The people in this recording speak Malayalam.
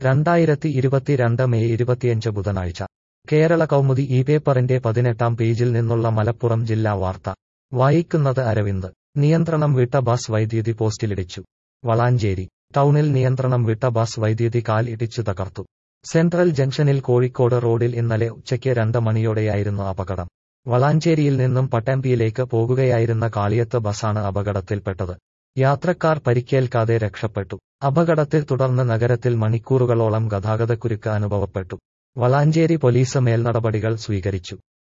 രണ്ടായിരത്തി ഇരുപത്തിരണ്ട് മെയ് ഇരുപത്തിയഞ്ച് ബുധനാഴ്ച കേരള കൗമുദി ഈ പേപ്പറിന്റെ പതിനെട്ടാം പേജിൽ നിന്നുള്ള മലപ്പുറം ജില്ലാ വാർത്ത വായിക്കുന്നത് അരവിന്ദ് നിയന്ത്രണം വിട്ട ബസ് വൈദ്യുതി പോസ്റ്റിലിടിച്ചു വളാഞ്ചേരി ടൗണിൽ നിയന്ത്രണം വിട്ട ബസ് വൈദ്യുതി കാൽ ഇടിച്ചു തകർത്തു സെൻട്രൽ ജംഗ്ഷനിൽ കോഴിക്കോട് റോഡിൽ ഇന്നലെ ഉച്ചയ്ക്ക് രണ്ട് മണിയോടെയായിരുന്നു അപകടം വളാഞ്ചേരിയിൽ നിന്നും പട്ടാമ്പിയിലേക്ക് പോകുകയായിരുന്ന കാളിയത്ത് ബസാണ് അപകടത്തിൽപ്പെട്ടത് യാത്രക്കാർ പരിക്കേൽക്കാതെ രക്ഷപ്പെട്ടു അപകടത്തെ തുടർന്ന് നഗരത്തിൽ മണിക്കൂറുകളോളം ഗതാഗതക്കുരുക്ക് അനുഭവപ്പെട്ടു വളാഞ്ചേരി പോലീസ് മേൽനടപടികൾ സ്വീകരിച്ചു